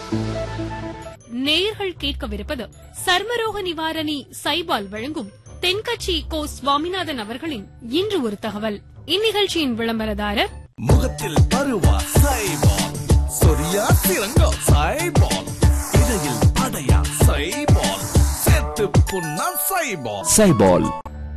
நேயர்கள் கேட்கவிருப்பது சர்மரோக நிவாரணி சைபால் வழங்கும் தென்கட்சி கோ சுவாமிநாதன் அவர்களின் இன்று ஒரு தகவல் இந்நிகழ்ச்சியின் விளம்பரதாரர் முகத்தில் பருவா சைபால் சொரியா சிறங்கோ சைபால் இடையில் அடையா சைபால் செத்து புண்ணா சைபால் சைபால்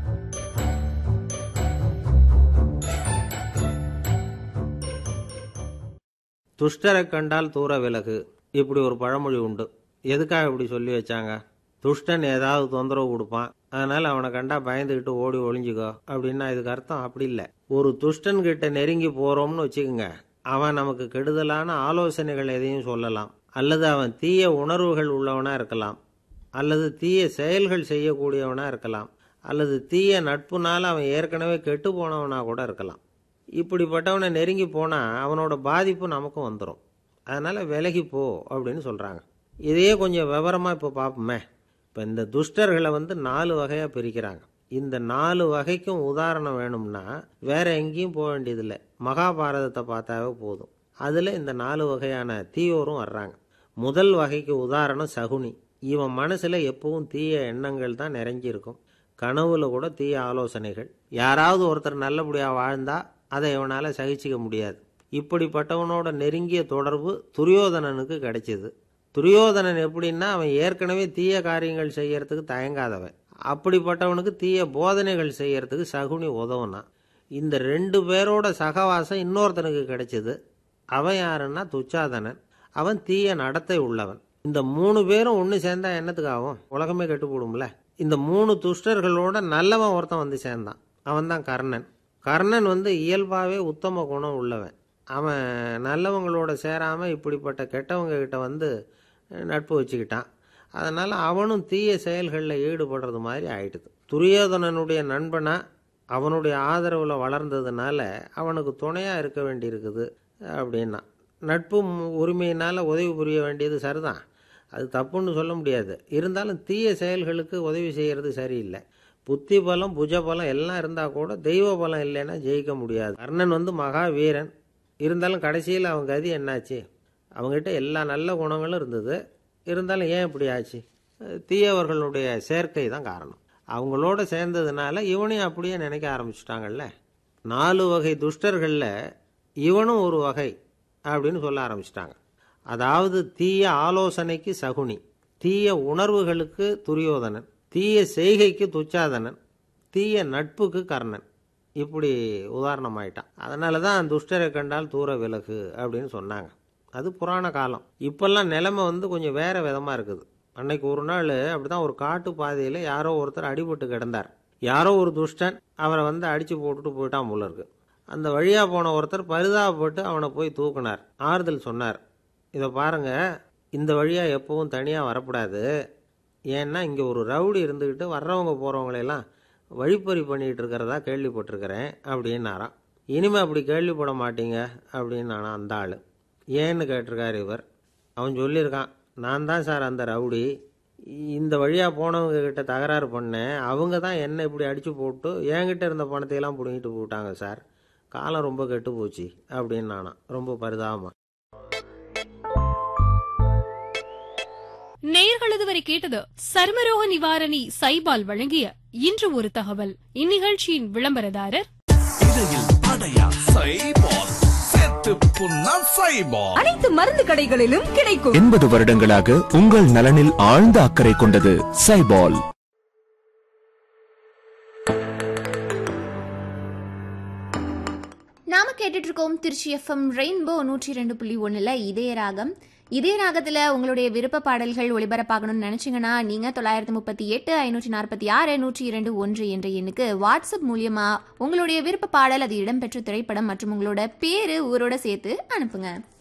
துஷ்டரை கண்டால் தூர விலகு இப்படி ஒரு பழமொழி உண்டு எதுக்காக இப்படி சொல்லி வச்சாங்க துஷ்டன் ஏதாவது தொந்தரவு கொடுப்பான் அதனால அவனை கண்டா பயந்துகிட்டு ஓடி ஒளிஞ்சுக்கோ அப்படின்னா இதுக்கு அர்த்தம் அப்படி இல்லை ஒரு துஷ்டன் கிட்ட நெருங்கி போறோம்னு வச்சுக்கோங்க அவன் நமக்கு கெடுதலான ஆலோசனைகள் எதையும் சொல்லலாம் அல்லது அவன் தீய உணர்வுகள் உள்ளவனா இருக்கலாம் அல்லது தீய செயல்கள் செய்யக்கூடியவனா இருக்கலாம் அல்லது தீய நட்புனால அவன் ஏற்கனவே கெட்டு போனவனா கூட இருக்கலாம் இப்படிப்பட்டவனை நெருங்கி போனால் அவனோட பாதிப்பு நமக்கும் வந்துடும் அதனால் விலகி போ அப்படின்னு சொல்கிறாங்க இதையே கொஞ்சம் விவரமாக இப்போ பார்ப்போமே இப்போ இந்த துஷ்டர்களை வந்து நாலு வகையாக பிரிக்கிறாங்க இந்த நாலு வகைக்கும் உதாரணம் வேணும்னா வேற எங்கேயும் போக வேண்டியதில்லை மகாபாரதத்தை பார்த்தாவே போதும் அதில் இந்த நாலு வகையான தீயோரும் வர்றாங்க முதல் வகைக்கு உதாரணம் சகுனி இவன் மனசில் எப்பவும் தீய எண்ணங்கள் தான் நிறைஞ்சிருக்கும் கனவுல கூட தீய ஆலோசனைகள் யாராவது ஒருத்தர் நல்லபடியாக வாழ்ந்தா அதை இவனால் சகிச்சிக்க முடியாது இப்படிப்பட்டவனோட நெருங்கிய தொடர்பு துரியோதனனுக்கு கிடைச்சிது துரியோதனன் எப்படின்னா அவன் ஏற்கனவே தீய காரியங்கள் செய்யறதுக்கு தயங்காதவன் அப்படிப்பட்டவனுக்கு தீய போதனைகள் செய்யறதுக்கு சகுனி உதவுனான் இந்த ரெண்டு பேரோட சகவாசம் இன்னொருத்தனுக்கு கிடைச்சது அவன் யாருன்னா துச்சாதனன் அவன் தீய நடத்தை உள்ளவன் இந்த மூணு பேரும் ஒன்று சேர்ந்தா என்னத்துக்கு ஆகும் உலகமே கெட்டு போடும்ல இந்த மூணு துஷ்டர்களோட நல்லவன் ஒருத்தன் வந்து சேர்ந்தான் அவன் தான் கர்ணன் கர்ணன் வந்து இயல்பாகவே உத்தம குணம் உள்ளவன் அவன் நல்லவங்களோட சேராமல் இப்படிப்பட்ட கெட்டவங்க கிட்ட வந்து நட்பு வச்சுக்கிட்டான் அதனால் அவனும் தீய செயல்களில் ஈடுபடுறது மாதிரி ஆயிடுது துரியோதனனுடைய நண்பனா அவனுடைய ஆதரவில் வளர்ந்ததுனால அவனுக்கு துணையாக இருக்க வேண்டியிருக்குது அப்படின்னா நட்பு உரிமையினால் உதவி புரிய வேண்டியது சரிதான் அது தப்புன்னு சொல்ல முடியாது இருந்தாலும் தீய செயல்களுக்கு உதவி செய்கிறது சரியில்லை புத்தி பலம் புஜ பலம் எல்லாம் இருந்தால் கூட தெய்வ பலம் இல்லைன்னா ஜெயிக்க முடியாது கர்ணன் வந்து மகா வீரன் இருந்தாலும் கடைசியில் அவன் கதி என்னாச்சு அவங்ககிட்ட எல்லா நல்ல குணங்களும் இருந்தது இருந்தாலும் ஏன் இப்படி ஆச்சு தீயவர்களுடைய சேர்க்கை தான் காரணம் அவங்களோட சேர்ந்ததுனால இவனையும் அப்படியே நினைக்க ஆரம்பிச்சிட்டாங்கல்ல நாலு வகை துஷ்டர்களில் இவனும் ஒரு வகை அப்படின்னு சொல்ல ஆரம்பிச்சிட்டாங்க அதாவது தீய ஆலோசனைக்கு சகுனி தீய உணர்வுகளுக்கு துரியோதனன் தீய செய்கைக்கு துச்சாதனன் தீய நட்புக்கு கர்ணன் இப்படி உதாரணமாயிட்டான் அதனால தான் துஷ்டரை கண்டால் தூர விலகு அப்படின்னு சொன்னாங்க அது புராண காலம் இப்பெல்லாம் நிலைமை வந்து கொஞ்சம் வேற விதமாக இருக்குது அன்னைக்கு ஒரு நாள் அப்படிதான் ஒரு காட்டு பாதையில் யாரோ ஒருத்தர் அடிபட்டு கிடந்தார் யாரோ ஒரு துஷ்டன் அவரை வந்து அடித்து போட்டுட்டு போயிட்டான் போல இருக்கு அந்த வழியாக போன ஒருத்தர் பரிதாபப்பட்டு அவனை போய் தூக்குனார் ஆறுதல் சொன்னார் இதை பாருங்க இந்த வழியாக எப்பவும் தனியாக வரக்கூடாது ஏன்னா இங்கே ஒரு ரவுடி இருந்துக்கிட்டு வர்றவங்க போகிறவங்களையெல்லாம் வழிப்பறி பண்ணிகிட்டு இருக்கிறதா கேள்விப்பட்டிருக்கிறேன் அப்படின்னாராம் இனிமேல் அப்படி கேள்விப்பட மாட்டீங்க அப்படின்னு நானா அந்த ஆள் ஏன்னு கேட்டிருக்காரு இவர் அவன் சொல்லியிருக்கான் நான் தான் சார் அந்த ரவுடி இந்த வழியாக போனவங்க கிட்ட தகராறு பண்ணேன் அவங்க தான் என்ன இப்படி அடித்து போட்டு என்கிட்ட இருந்த பணத்தையெல்லாம் பிடுங்கிட்டு போட்டாங்க சார் காலம் ரொம்ப கெட்டு போச்சு அப்படின்னு நானா ரொம்ப பரிதாபமா நேயர்கள் இதுவரை கேட்டது சர்மரோக நிவாரணி சைபால் வழங்கிய இன்று ஒரு தகவல் இந்நிகழ்ச்சியின் விளம்பரதாரர் இடையில் அடையா சைபால் செத்து புண்ணா சைபால் அனைத்து மருந்து கடைகளிலும் கிடைக்கும் எண்பது வருடங்களாக உங்கள் நலனில் ஆழ்ந்த அக்கறை கொண்டது சைபால் நாம கேட்டுட்டு இருக்கோம் திருச்சி எஃப்எம் ரெயின்போ நூற்றி ரெண்டு புள்ளி ஒன்றில் இதய ராகம் இதே ராகத்தில் உங்களுடைய விருப்ப பாடல்கள் ஒளிபரப்பாகணும்னு நினச்சிங்கன்னா நீங்கள் தொள்ளாயிரத்து முப்பத்தி எட்டு ஐநூற்றி நாற்பத்தி ஆறு நூற்றி இரண்டு ஒன்று என்ற எண்ணுக்கு வாட்ஸ்அப் மூலியமாக உங்களுடைய விருப்ப பாடல் அது இடம்பெற்ற திரைப்படம் மற்றும் உங்களோட பேரு ஊரோட சேர்த்து அனுப்புங்க